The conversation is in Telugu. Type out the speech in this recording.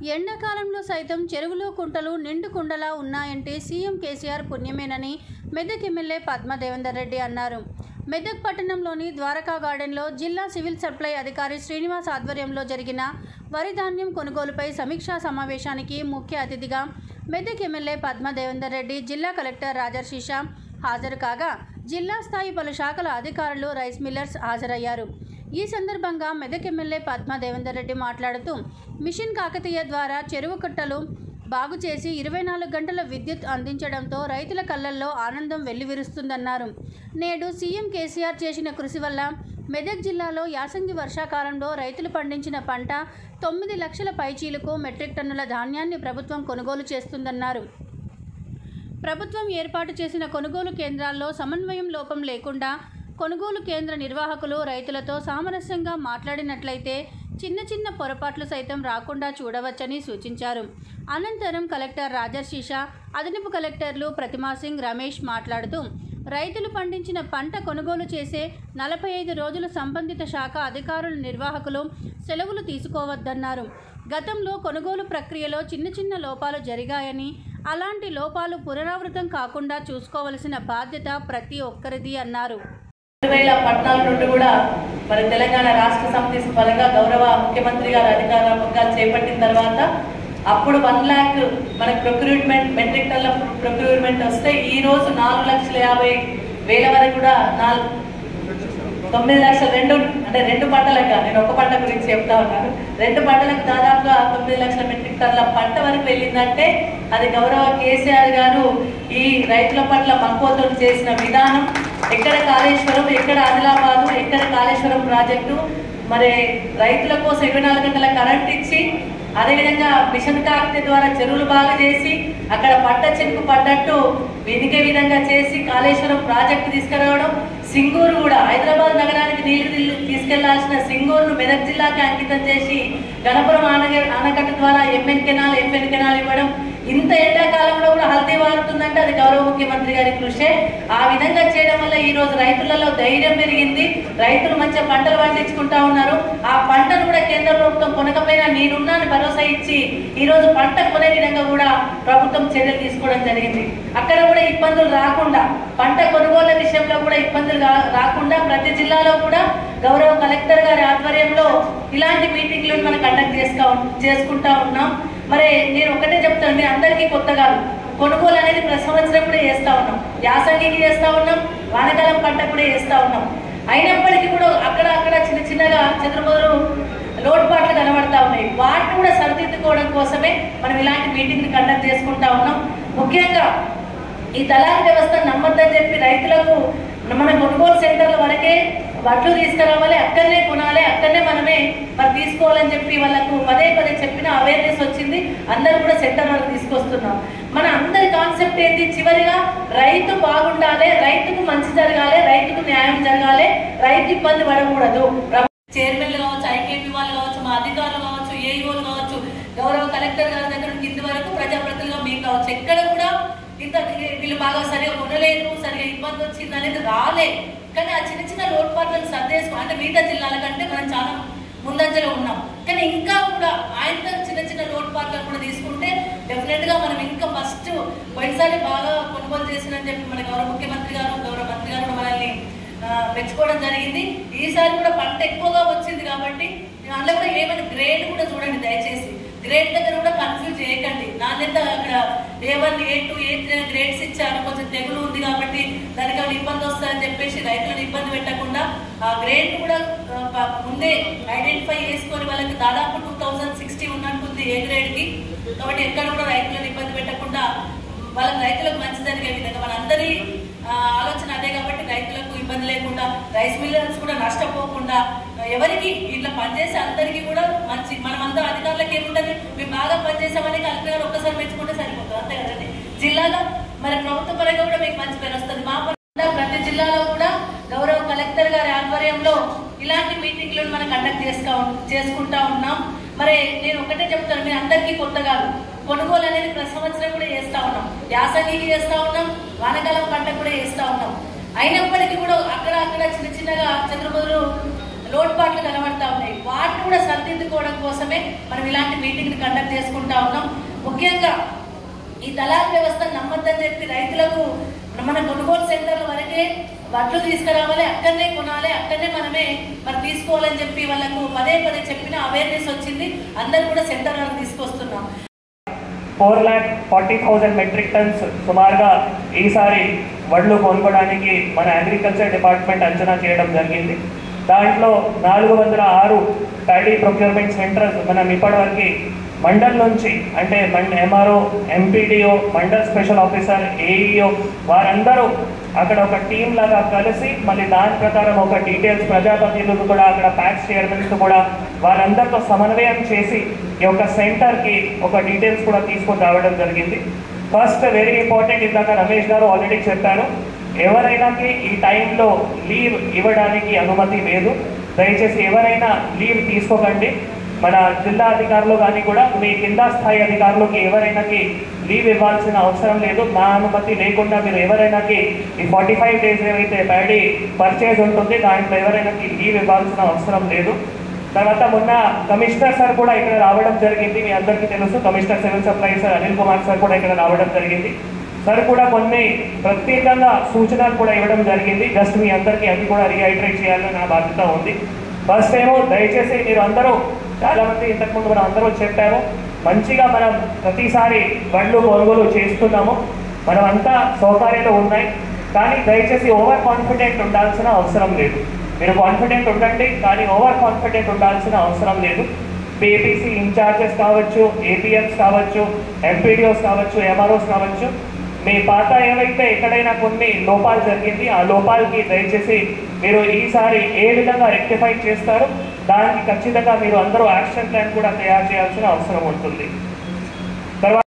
ఎండాకాలంలో సైతం చెరువులు కుంటలు నిండు కుండలా ఉన్నాయంటే సీఎం కేసీఆర్ పుణ్యమేనని మెదక్ ఎమ్మెల్యే పద్మ దేవేందర్ రెడ్డి అన్నారు మెదక్ పట్టణంలోని ద్వారకా గార్డెన్లో జిల్లా సివిల్ సప్లై అధికారి శ్రీనివాస్ ఆధ్వర్యంలో జరిగిన వరి ధాన్యం కొనుగోలుపై సమీక్షా సమావేశానికి ముఖ్య అతిథిగా మెదక్ ఎమ్మెల్యే పద్మ దేవేందర్ రెడ్డి జిల్లా కలెక్టర్ రాజర్షిషా హాజరు కాగా జిల్లా స్థాయి పలు శాఖల అధికారులు రైస్ మిల్లర్స్ హాజరయ్యారు ఈ సందర్భంగా మెదక్ ఎమ్మెల్యే పద్మ దేవేందర్ రెడ్డి మాట్లాడుతూ మిషన్ కాకతీయ ద్వారా చెరువు కట్టలు బాగు చేసి ఇరవై నాలుగు గంటల విద్యుత్ అందించడంతో రైతుల కళ్ళల్లో ఆనందం వెల్లివిరుస్తుందన్నారు నేడు సీఎం కేసీఆర్ చేసిన కృషి వల్ల మెదక్ జిల్లాలో యాసంగి వర్షాకాలంలో రైతులు పండించిన పంట తొమ్మిది లక్షల పైచీలకు మెట్రిక్ టన్నుల ధాన్యాన్ని ప్రభుత్వం కొనుగోలు చేస్తుందన్నారు ప్రభుత్వం ఏర్పాటు చేసిన కొనుగోలు కేంద్రాల్లో సమన్వయం లోపం లేకుండా కొనుగోలు కేంద్ర నిర్వాహకులు రైతులతో సామరస్యంగా మాట్లాడినట్లయితే చిన్న చిన్న పొరపాట్లు సైతం రాకుండా చూడవచ్చని సూచించారు అనంతరం కలెక్టర్ రాజర్షిష అదనపు కలెక్టర్లు ప్రతిమా సింగ్ రమేష్ మాట్లాడుతూ రైతులు పండించిన పంట కొనుగోలు చేసే నలభై ఐదు రోజులు సంబంధిత శాఖ అధికారుల నిర్వాహకులు సెలవులు తీసుకోవద్దన్నారు గతంలో కొనుగోలు ప్రక్రియలో చిన్న చిన్న లోపాలు జరిగాయని అలాంటి లోపాలు పునరావృతం కాకుండా చూసుకోవలసిన బాధ్యత ప్రతి ఒక్కరిది అన్నారు రెండు వేల పద్నాలుగు నుండి కూడా మరి తెలంగాణ రాష్ట్ర సమితి పరంగా గౌరవ ముఖ్యమంత్రి గారు అధికార పగ్గాలు చేపట్టిన తర్వాత అప్పుడు వన్ ల్యాక్ మనకి ప్రొక్యూర్మెంట్ మెట్రిక్ టన్ల ప్రొక్యూర్మెంట్ వస్తే ఈ రోజు నాలుగు లక్షల యాభై వేల వరకు కూడా నాలుగు తొమ్మిది లక్షల రెండు అంటే రెండు పంటలకు నేను ఒక పంట గురించి చెప్తా ఉన్నాను రెండు పంటలకు దాదాపుగా తొమ్మిది లక్షల మెట్రిక్ టన్ల పంట వరకు వెళ్ళిందంటే అది గౌరవ కేసీఆర్ గారు ఈ రైతుల పట్ల మక్కువతో చేసిన విధానం ఎక్కడ కాళేశ్వరం ఎక్కడ ఆదిలాబాదు ఎక్కడ కాళేశ్వరం ప్రాజెక్టు మరి రైతుల కోసం ఇరవై నాలుగు గంటల కరెంట్ ఇచ్చి అదేవిధంగా మిషన్ కాకతీయ ద్వారా చెరువులు బాగా చేసి అక్కడ పట్ట చెరుకు పడ్డట్టు వెనుక విధంగా చేసి కాళేశ్వరం ప్రాజెక్టు తీసుకురావడం సింగూరు కూడా హైదరాబాద్ నగరానికి నీళ్లు నీళ్లు తీసుకెళ్లాల్సిన సింగూరును మెదక్ జిల్లాకి అంకితం చేసి గణపురం ఆనగ ఆనకట్ట ద్వారా ఎంఎన్ కెనాల్ ఎంఎన్ కెనాల్ ఇవ్వడం ఇంత ఎండాకాలంలో కూడా హల్దీ వారుతుందంటే అది గౌరవ ముఖ్యమంత్రి గారి కృషే ఆ విధంగా చేయడం వల్ల ఈ రోజు రైతులలో ధైర్యం పెరిగింది రైతులు మంచిగా పంటలు పండించుకుంటా ఉన్నారు ఆ పంటను కూడా కేంద్ర ప్రభుత్వం కొనకపోయినా నేనున్నాను భరోసా ఇచ్చి ఈ రోజు పంట కొనే విధంగా కూడా ప్రభుత్వం చర్యలు తీసుకోవడం జరిగింది అక్కడ కూడా ఇబ్బందులు రాకుండా పంట కొనుగోళ్ల విషయంలో కూడా ఇబ్బందులు రా- రాకుండా ప్రతి జిల్లాలో కూడా గౌరవ కలెక్టర్ గారి ఆధ్వర్యంలో ఇలాంటి మీటింగ్లను మనం కండక్ట్ చేసుకో చేసుకుంటా ఉన్నాం మరి నేను ఒకటే చెప్తాను మీ అందరికీ కొత్త కాదు కొనుగోలు అనేది ప్రతి సంవత్సరం కూడా చేస్తా ఉన్నాం యాసంగికి చేస్తా ఉన్నాం వానకాలం పంట కూడా చేస్తా ఉన్నాం అయినప్పటికీ కూడా అక్కడ అక్కడ చిన్న చిన్నగా చంద్రబాబు లోటుపాట్లు కనబడతా ఉన్నాయి వాటిని కూడా సరిదిద్దుకోవడం కోసమే మనం ఇలాంటి మీటింగ్ కండక్ట్ చేసుకుంటా ఉన్నాం ముఖ్యంగా ఈ దళారీ వ్యవస్థ నమ్మద్దని చెప్పి రైతులకు మన కొనుగోలు సెంటర్ల వరకే వడ్లు తీసుకురావాలి అక్కడనే కొనాలి అక్కడనే మనమే మరి తీసుకోవాలని చెప్పి వాళ్ళకు పదే పదే చెప్పిన అవేర్నెస్ వచ్చింది అందరూ కూడా సెంటర్ వరకు తీసుకొస్తున్నాం మన అందరి కాన్సెప్ట్ ఏంటి చివరిగా రైతు బాగుండాలి రైతుకు మంచి జరగాలి రైతుకు న్యాయం జరగాలి రైతు ఇబ్బంది పడకూడదు చైర్మన్లు కావచ్చు ఐకేపీ వాళ్ళు కావచ్చు మా అధికారులు కావచ్చు ఏఈఓలు కావచ్చు గౌరవ కలెక్టర్ గారి దగ్గర నుంచి కింది వరకు ప్రజాప్రతినిధులుగా మీకు కావచ్చు ఎక్కడ కూడా ఇంత వీళ్ళు బాగా సరిగా ఉండలేదు సరిగా ఇబ్బంది వచ్చింది అనేది రాలే కానీ ఆ చిన్న చిన్న లోటుపాట్లను సర్దేసుకో అంటే మిగతా జిల్లాల కంటే మనం చాలా ముందంజలో ఉన్నాం కానీ ఇంకా కూడా ఆయన చిన్న చిన్న లోటుపాట్లను కూడా తీసుకుంటే డెఫినెట్ గా మనం ఇంకా ఫస్ట్ పోయినసారి బాగా కొనుగోలు చేసినని చెప్పి మన గౌరవ ముఖ్యమంత్రి గారు గౌరవ మంత్రి గారు కూడా మనల్ని ఆ, మెచ్చుకోవడం జరిగింది ఈసారి కూడా పంట ఎక్కువగా వచ్చింది కాబట్టి అందులో కూడా ఏమైనా గ్రేడ్ కూడా చూడండి దయచేసి గ్రేడ్ దగ్గర కూడా కన్ఫ్యూజ్ చేయకండి నాణ్యత అక్కడ A one A two A three grades ఇచ్చారు కొంచెం తెగులు ఉంది కాబట్టి దానికి ఏమైనా ఇబ్బంది వస్తుందని చెప్పేసి రైతులను ఇబ్బంది పెట్టకుండా ఆ గ్రేడ్ కూడా ఆ, ప- ముందే ఐడెంటిఫై చేసుకొని వాళ్ళకి దాదాపు టూ థౌజండ్ సిక్స్టీ ఉన్నట్టుంది ఏ గ్రేడ్ కి కాబట్టి ఎక్కడ కూడా రైతులను ఇబ్బంది పెట్టకుండా వాళ్ళకి రైతులకు మంచి జరిగే విధంగా మనందరి ఆ, ఆలోచన అదే కాబట్టి రైతులకు ఇబ్బంది లేకుండా రైస్ మిల్లర్స్ కూడా నష్టపోకుండా ఆ, ఎవరికి ఇట్లా పనిచేసే అందరికీ కూడా మంచి మనం అందరం అధికారులకు ఏముంటది మేము బాగా పనిచేసామని కలెక్టర్ గారు ఒక్కసారి మెచ్చుకుంటే సరిపోతుంది అంతే కదండి జిల్లాలో మరి ప్రభుత్వ పరంగా కూడా మీకు మంచి పేరు వస్తుంది మా పరంగా ప్రతి జిల్లాలో కూడా గౌరవ కలెక్టర్ గారి ఆధ్వర్యంలో ఇలాంటి మీటింగ్లను మనం కండక్ట్ చేసుకో చేసుకుంటా ఉన్నాం మరి నేను ఒకటే చెప్తాను మీ అందరికీ కొత్త కాదు కొనుగోలు అనేది ప్రతి సంవత్సరం కూడా చేస్తా ఉన్నాం యాసంగికి చేస్తా ఉన్నాం వానకాలం పంట కూడా చేస్తా ఉన్నాం అయినప్పటికీ కూడా అక్కడ అక్కడ చిన్న చిన్నగా చంద్రబాబు లోటుపాట్లు కనబడతా ఉన్నాయి వాటిని కూడా సరిదిద్దుకోవడం కోసం కోసమే మనం ఇలాంటి మీటింగ్ కండక్ట్ చేసుకుంటా ఉన్నాం ముఖ్యంగా ఈ దళాల వ్యవస్థ నమ్మద్దని చెప్పి రైతులకు మన కొనుగోలు సెంటర్ల వరకే వడ్లు తీసుకురావాలి అక్కడనే కొనాలి అక్కడనే మనమే మరి తీసుకోవాలని చెప్పి వాళ్ళకు పదే పదే చెప్పిన అవేర్నెస్ వచ్చింది అందరు కూడా సెంటర్ వరకు తీసుకొస్తున్నాం four lakh forty thousand metric tons సుమారుగా ఈసారి వడ్లు కొనుక్కోవడానికి మన అగ్రికల్చర్ డిపార్ట్మెంట్ అంచనా చేయడం జరిగింది దాంట్లో నాలుగు వందల ఆరు ప్యాడీ ప్రొక్యూర్మెంట్ సెంటర్స్ మనం ఇప్పటివరకు మండల్ నుంచి అంటే మండ MRO MPDO mandal special officer AEO వారందరూ అక్కడ ఒక టీం లాగా కలిసి మళ్ళీ దాని ప్రకారం ఒక డీటెయిల్స్ ప్రజాప్రతినిధులు కూడా అక్కడ ప్యాక్స్ చైర్మన్స్ కూడా వారందరితో సమన్వయం చేసి ఈ యొక్క సెంటర్కి ఒక డీటెయిల్స్ కూడా తీసుకొని రావడం జరిగింది ఫస్ట్ వెరీ ఇంపార్టెంట్ ఇందాక రమేష్ గారు ఆల్రెడీ చెప్పారు ఎవరైనాకి ఈ టైంలో లీవ్ ఇవ్వడానికి అనుమతి లేదు దయచేసి ఎవరైనా లీవ్ తీసుకోకండి మన జిల్లా అధికారులు కానీ కూడా మీ కింద స్థాయి అధికారులకి ఎవరైనాకి లీవ్ ఇవ్వాల్సిన అవసరం లేదు మా అనుమతి లేకుండా మీరు ఎవరైనాకి ఈ ఫార్టీ ఫైవ్ డేస్ ఏవైతే ప్యాడీ పర్చేజ్ ఉంటుంది దాంట్లో ఎవరైనాకి లీవ్ ఇవ్వాల్సిన అవసరం లేదు తర్వాత మొన్న కమిషనర్ సార్ కూడా ఇక్కడ రావడం జరిగింది మీ అందరికీ తెలుసు commissioner civil supply sir Anil Kumar sir కూడా ఇక్కడ రావడం జరిగింది సార్ కూడా కొన్ని ప్రత్యేకంగా సూచనలు కూడా ఇవ్వడం జరిగింది జస్ట్ మీ అందరికీ అది కూడా రీహైడ్రేట్ చేయాలని నా బాధ్యత ఉంది ఫస్ట్ ఏమో దయచేసి మీరు అందరూ చాలా మంది ఇంతకుముందు మనం అందరూ చెప్పాము మంచిగా మనం ప్రతిసారి బండ్లు కొనుగోలు చేస్తున్నాము మనం అంతా సౌకర్యాలు ఉన్నాయి కానీ దయచేసి ఓవర్ కాన్ఫిడెంట్ ఉండాల్సిన అవసరం లేదు మీరు కాన్ఫిడెంట్ ఉండండి కానీ ఓవర్ కాన్ఫిడెంట్ ఉండాల్సిన అవసరం లేదు ఏపీసీ ఇన్ఛార్జెస్ కావచ్చు ఏపీఎంస్ కావచ్చు ఎంపీడీఓస్ కావచ్చు ఎంఆర్ఓస్ కావచ్చు మీ పాత ఏవైతే ఎక్కడైనా కొన్ని లోపాలు జరిగింది ఆ లోపాలకి దయచేసి మీరు ఈసారి ఏ విధంగా రెక్టిఫై చేస్తారు దానికి ఖచ్చితంగా మీరు అందరూ యాక్షన్ ప్లాన్ కూడా తయారు చేయాల్సిన అవసరం ఉంటుంది